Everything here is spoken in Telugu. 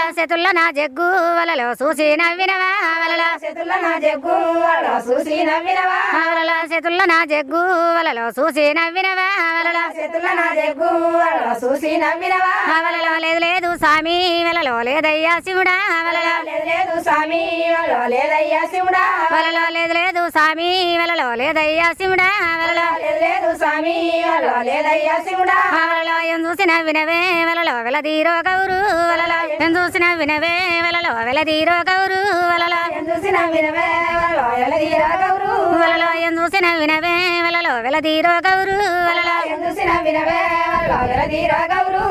చేతుల్లో నా జగ్గు వలలో చూసి నవ్వినవా వలలో చేతుల్లో నా జగ్గు వలలో చూసి నవ్వినవా వలలో చేతుల్లో నా జగ్గు వలలో చూసి నవ్వినవా వలలో చేతుల్లో నా జగ్గు వలలో చూసి నవ్వినవా వలలో లేదు లేదు స్వామి వలలో లేదయ్యా శివుడా వలలో లేదు లేదు స్వామి వలలో లేదయ్యా శివుడా వలలో లేదు లేదు స్వామి వలలో లేదయ్యా శివుడా వలలో లేదు లేదు స్వామి వలలో లేదయ్యా శివుడా వలలో ఏం చూసిన వినవే వలలో వెలదీరో గౌరు వలలో ఏం చూసిన వినవే వలలో వెలదీరో గౌరు వలలో చూసి నవ్వినవే వలలో ఎలదీరా గౌరు వలలో ఏం చూసిన వినవే వలలో వెలదీరో గౌరు వలలో చూసి నవ్వినవే వలలో ఎలదీరా గౌరు